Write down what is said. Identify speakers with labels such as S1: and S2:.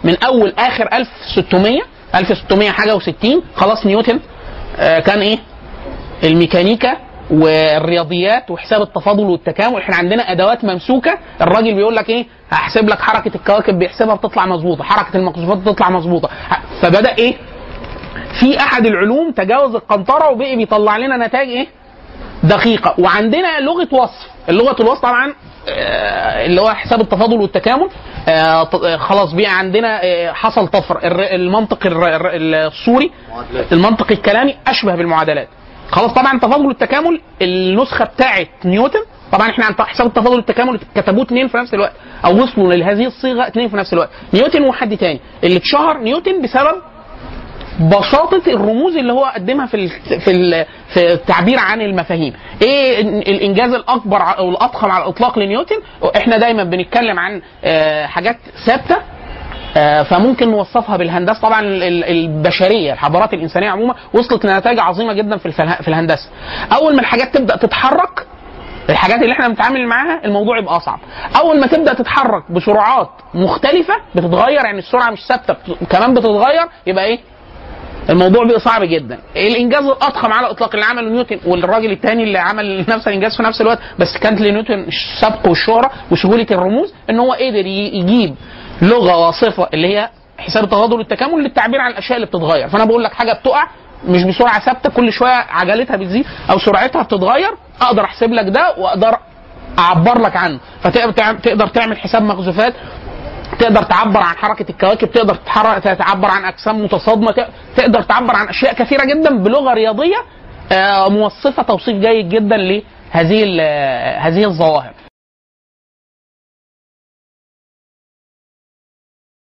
S1: من اول اخر 1600 1600 حاجه و60 خلاص نيوتن آه، كان ايه الميكانيكا والرياضيات وحساب التفاضل والتكامل احنا عندنا ادوات ممسوكه الراجل بيقول لك ايه هحسب لك حركه الكواكب بيحسبها بتطلع مظبوطه حركه المقذوفات بتطلع مظبوطه ح- فبدا ايه في احد العلوم تجاوز القنطره وبقي بيطلع لنا نتائج ايه دقيقه وعندنا لغه وصف اللغه الوصف طبعا آه، اللي هو حساب التفاضل والتكامل آه، ط- آه، خلاص بقى عندنا آه، حصل طفر الر- المنطق الر- الر- السوري المنطق الكلامي اشبه بالمعادلات خلاص طبعا التفاضل والتكامل النسخه بتاعت نيوتن طبعا احنا عن حساب التفاضل والتكامل كتبوه اثنين في نفس الوقت او وصلوا لهذه الصيغه اثنين في نفس الوقت نيوتن وحد تاني اللي اتشهر نيوتن بسبب بساطه الرموز اللي هو قدمها في ال في ال في التعبير عن المفاهيم ايه ال- الانجاز الاكبر ع- او الاضخم على الاطلاق لنيوتن احنا دايما بنتكلم عن آه، حاجات ثابته آه، فممكن نوصفها بالهندسه طبعا ال- ال- البشريه الحضارات الانسانيه عموما وصلت لنتائج عظيمه جدا في الفله- في الهندسه اول ما الحاجات تبدا تتحرك الحاجات اللي احنا بنتعامل معاها الموضوع يبقى اصعب اول ما تبدا تتحرك بسرعات مختلفه بتتغير يعني السرعه مش ثابته بت- كمان بتتغير يبقى ايه الموضوع بقى صعب جدا الانجاز الاضخم على الاطلاق اللي عمله نيوتن والراجل الثاني اللي عمل نفس الانجاز في نفس الوقت بس كانت لنيوتن السبق والشهره وسهوله الرموز ان هو قدر ي- يجيب لغه واصفه اللي هي حساب التفاضل والتكامل للتعبير عن الاشياء اللي بتتغير فانا بقول لك حاجه بتقع مش بسرعه ثابته كل شويه عجلتها بتزيد او سرعتها بتتغير اقدر احسب لك ده واقدر اعبر لك عنه فتقدر تعمل حساب مخزوفات تقدر تعبر عن حركه الكواكب تقدر تتحرك تعبر عن اجسام متصادمه ت- تقدر تعبر عن اشياء كثيره جدا بلغه رياضيه آه، موصفه توصيف جيد جدا لهذه ال- هذه الظواهر